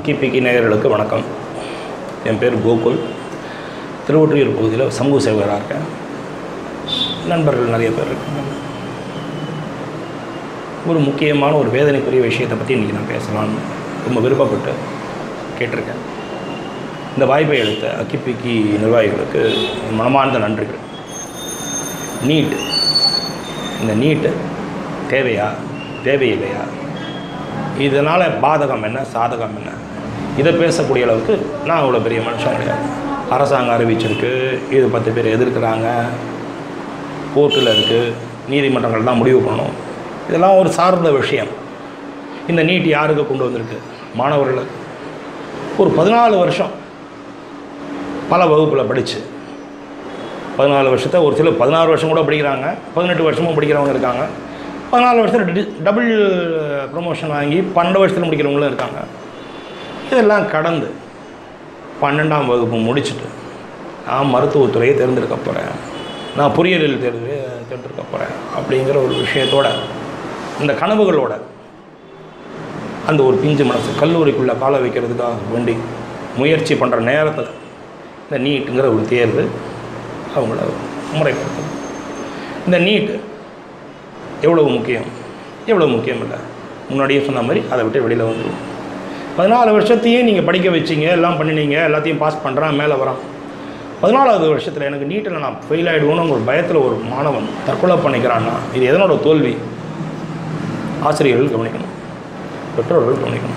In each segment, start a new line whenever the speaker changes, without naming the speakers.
அக்கிபிக்கி நேயர்களுக்கு வணக்கம் என் பேர் கோகுல் திருவொற்றியூர் பகுதியில் சமூக சேவகராக இருக்கேன் நண்பர்கள் நிறைய பேர் இருக்காங்க ஒரு முக்கியமான ஒரு வேதனைக்குரிய விஷயத்தை பற்றி இன்றைக்கி நான் பேசலாம்னு ரொம்ப விருப்பப்பட்டு கேட்டிருக்கேன் இந்த வாய்ப்பை எடுத்த அக்கிப்பிக்கி நிர்வாகிகளுக்கு என் மனமார்ந்த நன்றிகள் நீட் இந்த நீட்டு தேவையா தேவையில்லையா இதனால் பாதகம் என்ன சாதகம் என்ன இதை பேசக்கூடிய அளவுக்கு நான் அவ்வளோ பெரிய மனுஷன் கிடையாது அரசாங்கம் அறிவிச்சிருக்கு இது பத்து பேர் எதிர்க்கிறாங்க கோர்ட்டில் இருக்குது நீதிமன்றங்கள் தான் முடிவு பண்ணணும் இதெல்லாம் ஒரு சார்ந்த விஷயம் இந்த நீட் யாருக்கு கொண்டு வந்திருக்கு மாணவர்களுக்கு ஒரு பதினாலு வருஷம் பல வகுப்பில் படித்து பதினாலு வருஷத்தை ஒரு சிலர் பதினாறு வருஷம் கூட படிக்கிறாங்க பதினெட்டு வருஷமும் படிக்கிறவங்க இருக்காங்க பதினாலு வருஷத்தில் டபுள் ப்ரொமோஷன் வாங்கி பன்னெண்டு வருஷத்தில் முடிக்கிறவங்களும் இருக்காங்க இதெல்லாம் கடந்து பன்னெண்டாம் வகுப்பு முடிச்சுட்டு நான் மருத்துவத்துறையை தேர்ந்தெடுக்க போகிறேன் நான் பொறியியலில் தேர்வு தேர்ந்தெடுக்க போகிறேன் அப்படிங்கிற ஒரு விஷயத்தோட இந்த கனவுகளோட அந்த ஒரு பிஞ்சு மனசு கல்லூரிக்குள்ளே கால வைக்கிறதுக்காக வேண்டி முயற்சி பண்ணுற நேரத்தில் இந்த நீட்டுங்கிற ஒரு தேர்வு அவங்கள முறைப்படுத்தும் இந்த நீட்டு எவ்வளவு முக்கியம் எவ்வளோ முக்கியம் இல்லை முன்னாடியே சொன்ன மாதிரி அதை விட்டு வெளியில் வந்துடும் பதினாலு வருஷத்தையும் நீங்கள் படிக்க வச்சிங்க எல்லாம் பண்ணினீங்க எல்லாத்தையும் பாஸ் பண்ணுறான் மேலே வரான் பதினாலாவது வருஷத்தில் எனக்கு நீட்டில் நான் ஃபெயில் ஆகிடுவோன்னு ஒரு பயத்தில் ஒரு மாணவன் தற்கொலை பண்ணிக்கிறான்னா இது எதனோட தோல்வி ஆசிரியர்கள் கவனிக்கணும் பெற்றோர்கள் கவனிக்கணும்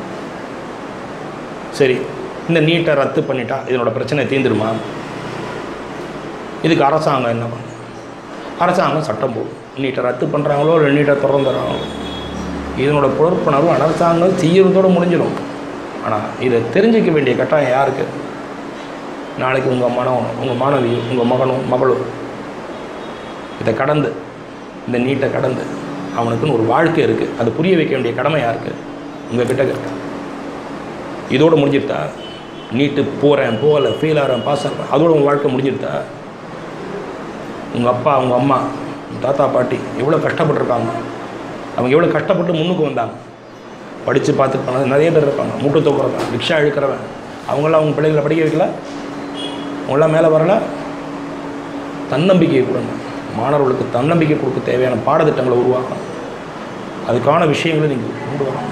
சரி இந்த நீட்டை ரத்து பண்ணிட்டா இதனோட பிரச்சனை தீர்ந்துருமா இதுக்கு அரசாங்கம் என்ன பண்ணும் அரசாங்கம் சட்டம் போடும் நீட்டை ரத்து பண்ணுறாங்களோ இல்லை நீட்டை திறந்துடுறாங்களோ இதனோட பொறுப்புணர்வு அரசாங்கம் செய்யறதோடு முடிஞ்சிடும் ஆனால் இதை தெரிஞ்சிக்க வேண்டிய கட்டாயம் யாருக்கு நாளைக்கு உங்கள் மனம் உங்கள் மாணவி உங்கள் மகனும் மகளும் இதை கடந்து இந்த நீட்டை கடந்து அவனுக்குன்னு ஒரு வாழ்க்கை இருக்குது அது புரிய வைக்க வேண்டிய கடமை யாருக்கு உங்கள் கிட்ட இருக்கு இதோடு முடிஞ்சிருத்தா நீட்டு போகிறேன் போகலை ஃபெயில் ஆகிறேன் பாஸ் ஆகிறேன் அதோட உங்கள் வாழ்க்கை முடிஞ்சிருத்தா உங்கள் அப்பா உங்கள் அம்மா உங்கள் தாத்தா பாட்டி எவ்வளோ கஷ்டப்பட்டுருக்காங்க அவங்க எவ்வளோ கஷ்டப்பட்டு முன்னுக்கு வந்தாங்க படித்து பார்த்துருப்பாங்க நிறைய பேர் இருப்பாங்க மூட்டை தூக்குறவன் ரிக்ஷா இழுக்கிறவன் அவங்களாம் அவங்க பிள்ளைகளை படிக்க வைக்கல அவங்களாம் மேலே வரல தன்னம்பிக்கையை கொடுங்க மாணவர்களுக்கு தன்னம்பிக்கை கொடுக்க தேவையான பாடத்திட்டங்களை உருவாக்கணும் அதுக்கான விஷயங்களை நீங்கள் கொண்டு வரணும்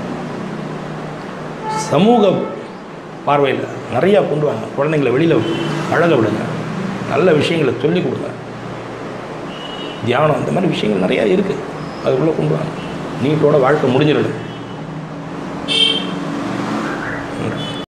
சமூக பார்வையில் நிறையா கொண்டு வாங்க குழந்தைங்களை வெளியில் பழக விடுங்க நல்ல விஷயங்களை சொல்லிக் கொடுங்க தியானம் இந்த மாதிரி விஷயங்கள் நிறையா இருக்குது அதுக்குள்ளே கொண்டு வாங்க நீட்டோட வாழ்க்கை முடிஞ்சிடணும்